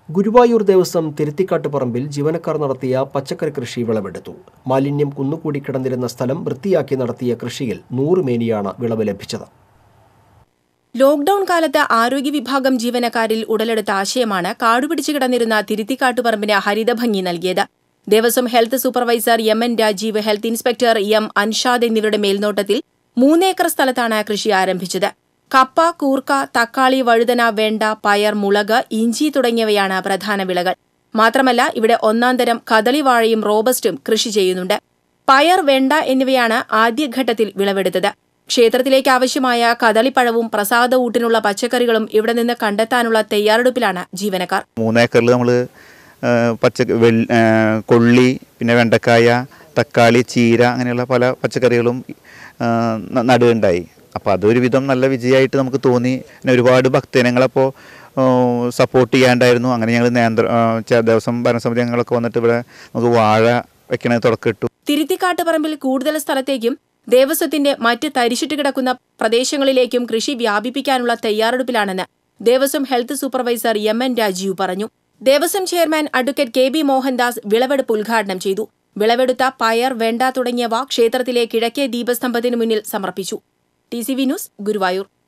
ഗുരുവായൂർ ദേവസ്വം തിരുത്തിക്കാട്ടുപറമ്പിൽ ജീവനക്കാർ നടത്തിയ പച്ചക്കറി കൃഷി വിളവെടുത്തു മാലിന്യം കുന്നുകൂടി കിടന്നിരുന്ന സ്ഥലം വൃത്തിയാക്കി നടത്തിയ കൃഷിയിൽ നൂറ് മേനിയാണ് വിളവ് ലഭിച്ചത് ലോക്ഡൌൺ കാലത്ത് ആരോഗ്യ വിഭാഗം ജീവനക്കാരിൽ ഉടലെടുത്ത ആശയമാണ് കാടുപിടിച്ചു കിടന്നിരുന്ന തിരുത്തിക്കാട്ടുപറമ്പിന് ഹരിതഭംഗി നൽകിയത് ദേവസ്വം health supervisor M N Rajeev health inspector M Anshad എന്നിവരുടെ മേൽനോട്ടത്തിൽ മൂന്നേക്കർ സ്ഥലത്താണ് കൃഷി ആരംഭിച്ചത് കപ്പ കൂർക്ക തക്കാളി വഴുതന വെണ്ട പയർ മുളക് ഇഞ്ചി തുടങ്ങിയവയാണ് പ്രധാന വിളകൾ മാത്രമല്ല ഇവിടെ ഒന്നാം തരം കദളിവാഴയും റോബസ്റ്റും കൃഷി ചെയ്യുന്നുണ്ട് പയർ വെണ്ട എന്നിവയാണ് ആദ്യഘട്ടത്തിൽ വിളവെടുത്തത് ക്ഷേത്രത്തിലേക്ക് ആവശ്യമായ കദളിപ്പഴവും പ്രസാദ ഊട്ടിനുള്ള പച്ചക്കറികളും ഇവിടെ നിന്ന് കണ്ടെത്താനുള്ള തയ്യാറെടുപ്പിലാണ് ജീവനക്കാർ മൂന്നേക്കറിൽ നമ്മൾ പച്ച വെള്ളി കൊള്ളി പിന്നെ വെണ്ടക്കായ തക്കാളി ചീര അങ്ങനെയുള്ള പല പച്ചക്കറികളും ആ, ന- നടുകയുണ്ടായി അപ്പോൾ അതൊരു വിധം നല്ല വിജയമായിട്ട് നമുക്ക് തോന്നി പിന്നെ ഒരുപാട് ഭക്തജനങ്ങളപ്പോൾ സപ്പോർട്ട് ചെയ്യാണ്ടായിരുന്നു അങ്ങനെ ഞങ്ങൾ നേന്ത്ര ആ, ചെ- ദേവസ്വം ഭരണസമിതി അംഗങ്ങളൊക്കെ വന്നിട്ട് ഇവിടെ നമുക്ക് വാഴ വെക്കണ തുടക്കിട്ടു തിരുത്തിക്കാട്ടുപറമ്പിൽ കൂടുതൽ സ്ഥലത്തേക്കും ദേവസ്വത്തിന്റെ മറ്റ് തരിശിട്ട് കിടക്കുന്ന പ്രദേശങ്ങളിലേക്കും കൃഷി വ്യാപിപ്പിക്കാനുള്ള തയ്യാറെടുപ്പിലാണെന്ന് ദേവസ്വം health supervisor M N Rajeev പറഞ്ഞു ദേവസ്വം chairman advocate K B Mohandas വിളവെടുപ്പ് ഉദ്ഘാടനം ചെയ്തു വിളവെടുത്ത പയർ വെണ്ട തുടങ്ങിയവ ക്ഷേത്രത്തിലെ കിഴക്കേ ദീപസ്തംഭത്തിന് മുന്നിൽ സമർപ്പിച്ചു T C V news Guruvayur